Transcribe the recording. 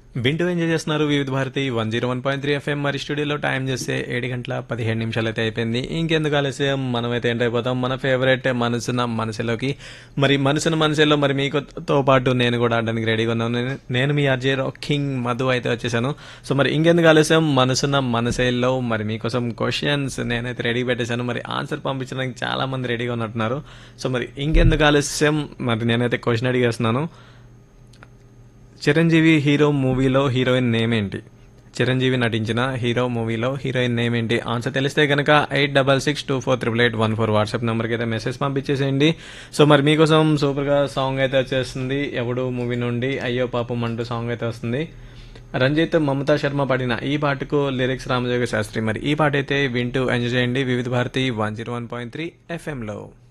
వింటూ ఎంజాయ్ చేస్తున్నారు Vividh Bharati one zero one point three FM మరి స్టూడియోలో టైం చేస్తే ఏడు గంటల పదిహేడు నిమిషాలు అయితే అయిపోయింది ఇంకెందుకు ఆలస్యం మనమైతే ఎంటర్ అయిపోతాం మన ఫేవరెట్ మనసున మనసులోకి మరి మనసున మనసులో మరి మీతో పాటు నేను కూడా ఆడడానికి రెడీగా ఉన్నాను నేను- నేను మీ ఆర్జే కింగ్ మధు అయితే వచ్చేసాను సో మరి ఇంకెందుకు ఆలస్యం మనసున మనసేల్లో మరి మీకోసం క్వశ్చన్స్ నేనైతే రెడీ పెట్టేశాను మరి ఆన్సర్ పంపించడానికి చాలా మంది రెడీగా ఉన్నట్టున్నారు సో మరి ఇంకెందుకు ఆలస్యం మరి నేనైతే క్వశ్చన్ అడిగేస్తున్నాను చిరంజీవి హీరో మూవీలో హీరోయిన్ నేమ్ ఏంటి చిరంజీవి నటించిన హీరో మూవీలో హీరోయిన్ నేమ్ ఏంటి ఆన్సర్ తెలిస్తే కనుక eight double six two four triple eight one four WhatsApp నెంబర్కి అయితే మెసేజ్ పంపించేసేయండి సో మరి మీకోసం సూపర్గా సాంగ్ అయితే వచ్చేస్తుంది ఎవడు మూవీ నుండి అయ్యో పాపం అంటూ సాంగ్ అయితే వస్తుంది రంజిత్ మమతా శర్మ పాడిన ఈ పాటకు లిరిక్స్ రామజోగ శాస్త్రి మరి ఈ పాట అయితే వింటూ ఎంజాయ్ చేయండి Vividh Bharati one zero one point three ఎఫ్ఎంలో